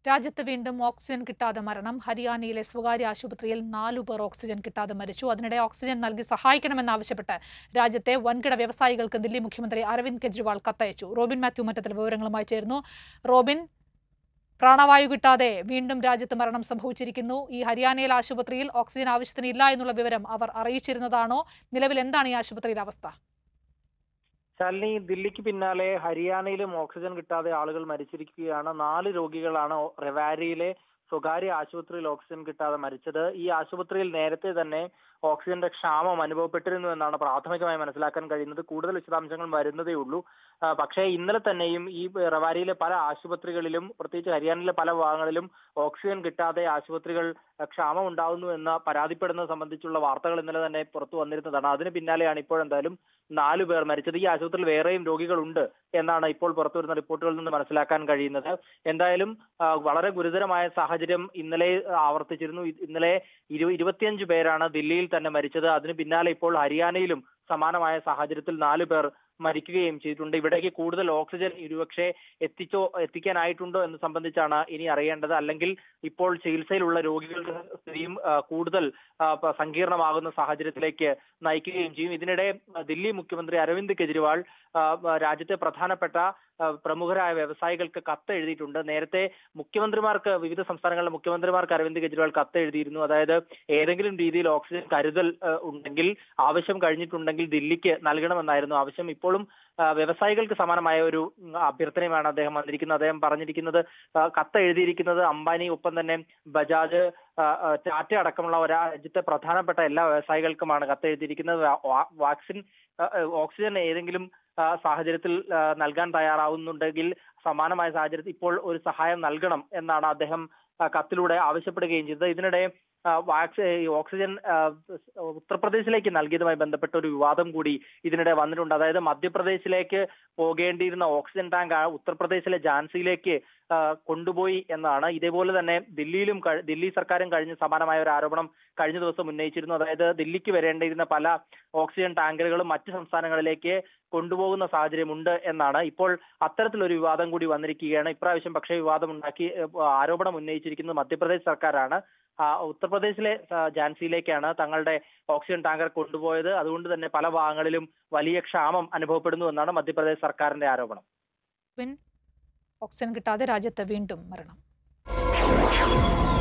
രാജ്യത്ത് വീണ്ടും ഓക്സിജൻ കിട്ടാതെ മരണം ഹരിയാനയിലെ സ്വകാര്യ ആശുപത്രിയിൽ നാലു പേർ ഓക്സിജൻ കിട്ടാതെ മരിച്ചു അതിനിടെ ഓക്സിജൻ നൽകി സഹായിക്കണമെന്നാവശ്യപ്പെട്ട് രാജ്യത്തെ വൻകിട വ്യവസായികൾക്ക് ദില്ലി മുഖ്യമന്ത്രി അരവിന്ദ് കെജ്രിവാൾ കത്തയച്ചു റോബിൻ മാത്യു മറ്റത്തിൽ വിവരങ്ങളുമായി ചേരുന്നു റോബിൻ പ്രാണവായു കിട്ടാതെ വീണ്ടും രാജ്യത്ത് മരണം സംഭവിച്ചിരിക്കുന്നു ഈ ഹരിയാനയിലെ ആശുപത്രിയിൽ ഓക്സിജൻ ആവശ്യത്തിന് ഇല്ല എന്നുള്ള വിവരം അവർ അറിയിച്ചിരുന്നതാണോ നിലവിൽ എന്താണ് ഈ ആശുപത്രിയിലെ അവസ്ഥ ശാലിനി ദില്ലിക്ക് പിന്നാലെ ഹരിയാനയിലും ഓക്സിജൻ കിട്ടാതെ ആളുകൾ മരിച്ചിരിക്കുകയാണ് നാല് രോഗികളാണ് റെവാരിയിലെ സ്വകാര്യ ആശുപത്രിയിൽ ഓക്സിജൻ കിട്ടാതെ മരിച്ചത് ഈ ആശുപത്രിയിൽ നേരത്തെ തന്നെ ഓക്സിജന്റെ ക്ഷാമം അനുഭവപ്പെട്ടിരുന്നു എന്നാണ് പ്രാഥമികമായി മനസ്സിലാക്കാൻ കഴിയുന്നത് കൂടുതൽ വിശദാംശങ്ങൾ വരുന്നതേ ഉള്ളൂ ആ, പക്ഷേ ഇന്നലെ തന്നെയും ഈ റവാരിയിലെ പല ആശുപത്രികളിലും പ്രത്യേകിച്ച് ഹരിയാനയിലെ പല ഭാഗങ്ങളിലും ഓക്സിജൻ കിട്ടാതെ ആശുപത്രികൾ ആ, ക്ഷാമം ഉണ്ടാവുന്നു എന്ന് പരാതിപ്പെടുന്നത് സംബന്ധിച്ചുള്ള വാർത്തകൾ ഇന്നലെ തന്നെ പുറത്തു വന്നിരുന്നതാണ് അതിന് പിന്നാലെയാണ് ഇപ്പോഴെന്തായാലും നാലു പേർ മരിച്ചത് ഈ ആശുപത്രിയിൽ വേറെയും രോഗികളുണ്ട് എന്നാണ് ഇപ്പോൾ പുറത്തു വരുന്ന റിപ്പോർട്ടുകളിൽ നിന്ന് മനസ്സിലാക്കാൻ കഴിയുന്നത് എന്തായാലും ആ, വളരെ ഗുരുതരമായ സാഹചര്യം ഇന്നലെ ആവർത്തിച്ചിരുന്നു ഇ- ഇന്നലെ ഇരു ഇരുപത്തിയഞ്ച് പേരാണ് ദില്ലിയിൽ തന്നെ മരിച്ചത് അതിന് പിന്നാലെ ഇപ്പോൾ ഹരിയാനയിലും സമാനമായ സാഹചര്യത്തിൽ നാലു പേർ മരിക്കുകയും ചെയ്തിട്ടുണ്ട് ഇവിടേക്ക് കൂടുതൽ ഓക്സിജൻ ഒരുപക്ഷെ എത്തിച്ചോ എത്തിക്കാനായിട്ടുണ്ടോ എന്ന് സംബന്ധിച്ചാണ് ഇനി അറിയേണ്ടത് അല്ലെങ്കിൽ ഇപ്പോൾ ചികിത്സയിലുള്ള രോഗികളുടെ സ്ഥിതിയും ആ, കൂടുതൽ ആ, പ- സങ്കീർണമാകുന്ന സാഹചര്യത്തിലേക്ക് നയിക്കുകയും ചെയ്യും ഇതിനിടെ ആ, ദില്ലി മുഖ്യമന്ത്രി അരവിന്ദ് കെജ്രിവാൾ ആ, ആ, രാജ്യത്തെ പ്രധാനപ്പെട്ട ആ, പ്രമുഖരായ വ്യവസായികൾക്ക് കത്ത് എഴുതിയിട്ടുണ്ട് നേരത്തെ മുഖ്യമന്ത്രിമാർക്ക് വിവിധ സംസ്ഥാനങ്ങളിലെ മുഖ്യമന്ത്രിമാർക്ക് അരവിന്ദ് കെജ്രിവാൾ കത്ത് എഴുതിയിരുന്നു അതായത് ഏതെങ്കിലും രീതിയിൽ ഓക്സിജൻ കരുതൽ ആ, ഉണ്ടെങ്കിൽ ആവശ്യം കഴിഞ്ഞിട്ടുണ്ടെങ്കിൽ ദില്ലിക്ക് നൽകണമെന്നായിരുന്നു ആവശ്യം ഇപ്പോഴും ആ, വ്യവസായികൾക്ക് സമാനമായ ഒരു ഉം, അഭ്യർത്ഥനയുമാണ് അദ്ദേഹം വന്നിരിക്കുന്നത് അദ്ദേഹം പറഞ്ഞിരിക്കുന്നത് ആ, കത്ത് എഴുതിയിരിക്കുന്നത് അംബാനി ഒപ്പം തന്നെ ബജാജ് ആ, ആ, ടാറ്റ അടക്കമുള്ള ഒരു രാജ്യത്തെ പ്രധാനപ്പെട്ട എല്ലാ വ്യവസായികൾക്കുമാണ് കത്ത് എഴുതിയിരിക്കുന്നത് വാ- വാ- വാക്സിൻ ആ, ആ, ഓക്സിജൻ ഏതെങ്കിലും ആ, സാഹചര്യത്തിൽ ആ, നൽകാൻ തയ്യാറാവുന്നുണ്ടെങ്കിൽ സമാനമായ സാഹചര്യത്തിൽ ഇപ്പോൾ ഒരു സഹായം നൽകണം എന്നാണ് അദ്ദേഹം ആ, കത്തിലൂടെ ആവശ്യപ്പെടുകയും ചെയ്തത് ഇതിനിടെ ആ, വാക്സി ഈ ഓക്സിജൻ ആ, ഉത്തർപ്രദേശിലേക്ക് നൽകിയതുമായി ബന്ധപ്പെട്ട ഒരു വിവാദം കൂടി ഇതിനിടെ വന്നിട്ടുണ്ട് അതായത് മധ്യപ്രദേശിലേക്ക് പോകേണ്ടിയിരുന്ന ഓക്സിജൻ ടാങ്ക് ആ ഉത്തർപ്രദേശിലെ ഝാൻസിയിലേക്ക് ആ, കൊണ്ടുപോയി എന്നാണ് ഇതേപോലെ തന്നെ ദില്ലിയിലും കഴി- ദില്ലി സർക്കാരും കഴിഞ്ഞ സമാനമായ ഒരു ആരോപണം കഴിഞ്ഞ ദിവസം ഉന്നയിച്ചിരുന്നു അതായത് ദില്ലിക്ക് വരേണ്ടിയിരുന്ന പല ഓക്സിജൻ ടാങ്കറുകളും മറ്റ് സംസ്ഥാനങ്ങളിലേക്ക് കൊണ്ടുപോകുന്ന സാഹചര്യമുണ്ട് എന്നാണ് ഇപ്പോൾ അത്തരത്തിലൊരു വിവാദം കൂടി വന്നിരിക്കുകയാണ് ഇപ്രാവശ്യം പക്ഷേ വിവാദം ഉണ്ടാക്കി ഏഹ്, ആരോപണം ഉന്നയിച്ചിരിക്കുന്നത് മധ്യപ്രദേശ് സർക്കാരാണ് ആ, ഉത്തർപ്രദേശിലെ ആ, ഝാൻസിയിലേക്കാണ് തങ്ങളുടെ ഓക്സിജൻ ടാങ്കർ കൊണ്ടുപോയത് അതുകൊണ്ട് തന്നെ പല ഭാഗങ്ങളിലും വലിയ ക്ഷാമം അനുഭവപ്പെടുന്നു എന്നാണ് മധ്യപ്രദേശ് സർക്കാരിന്റെ ആരോപണം ഓക്സിജൻ കിട്ടാതെ രാജ്യത്ത് വീണ്ടും മരണം